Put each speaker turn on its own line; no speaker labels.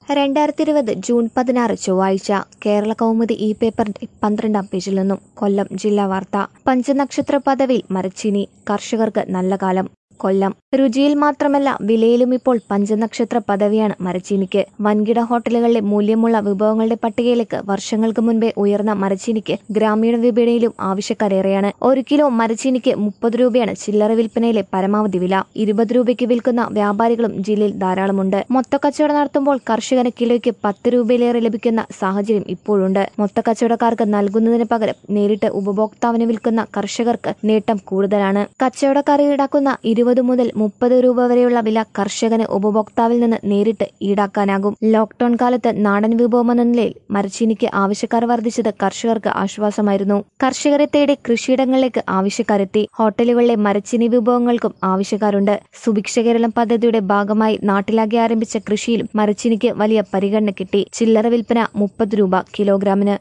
രണ്ടായിരത്തി ഇരുപത് ജൂൺ പതിനാറ് ചൊവ്വാഴ്ച കേരള കൗമുദി ഈ പേപ്പറിന്റെ പന്ത്രണ്ടാം പേജിൽ നിന്നും കൊല്ലം ജില്ലാ വാർത്ത പഞ്ചനക്ഷത്ര പദവിയിൽ മരച്ചീനി കർഷകർക്ക് നല്ല കാലം കൊല്ലം രുചിയിൽ മാത്രമല്ല വിലയിലും ഇപ്പോൾ പഞ്ചനക്ഷത്ര പദവിയാണ് മരച്ചീനിക്ക് വൻകിട ഹോട്ടലുകളിലെ മൂല്യമുള്ള വിഭവങ്ങളുടെ പട്ടികയിലേക്ക് വർഷങ്ങൾക്ക് മുൻപേ ഉയർന്ന മരച്ചീനിക്ക് ഗ്രാമീണ വിപണിയിലും ആവശ്യക്കാരേറെയാണ് ഒരു കിലോ മരച്ചീനിക്ക് മുപ്പത് രൂപയാണ് ചില്ലറ വിൽപ്പനയിലെ പരമാവധി വില ഇരുപത് രൂപയ്ക്ക് വിൽക്കുന്ന വ്യാപാരികളും ജില്ലയിൽ ധാരാളമുണ്ട് മൊത്തക്കച്ചവടം നടത്തുമ്പോൾ കർഷകന് കിലോയ്ക്ക് പത്ത് രൂപയിലേറെ ലഭിക്കുന്ന സാഹചര്യം ഇപ്പോഴുണ്ട് മൊത്തക്കച്ചവടക്കാർക്ക് നൽകുന്നതിന് പകരം നേരിട്ട് ഉപഭോക്താവിന് വിൽക്കുന്ന കർഷകർക്ക് നേട്ടം കൂടുതലാണ് കച്ചവടക്കാർ ഈടാക്കുന്ന ഇരുപത് മുതൽ മുപ്പത് രൂപ വരെയുള്ള വില കർഷകന് ഉപഭോക്താവിൽ നിന്ന് നേരിട്ട് ഈടാക്കാനാകും ലോക്ഡൌൺ കാലത്ത് നാടൻ വിഭവമെന്ന നിലയിൽ മരച്ചീനിക്ക് ആവശ്യക്കാർ വർദ്ധിച്ചത് കർഷകർക്ക് ആശ്വാസമായിരുന്നു കർഷകരെ തേടി കൃഷിയിടങ്ങളിലേക്ക് ആവശ്യക്കാരെത്തി ഹോട്ടലുകളിലെ മരച്ചീനി വിഭവങ്ങൾക്കും ആവശ്യക്കാരുണ്ട് സുഭിക്ഷ കേരളം പദ്ധതിയുടെ ഭാഗമായി നാട്ടിലാകെ ആരംഭിച്ച കൃഷിയിലും മരച്ചീനിക്ക് വലിയ പരിഗണന കിട്ടി ചില്ലറ വിൽപ്പന മുപ്പത് രൂപ കിലോഗ്രാമിന്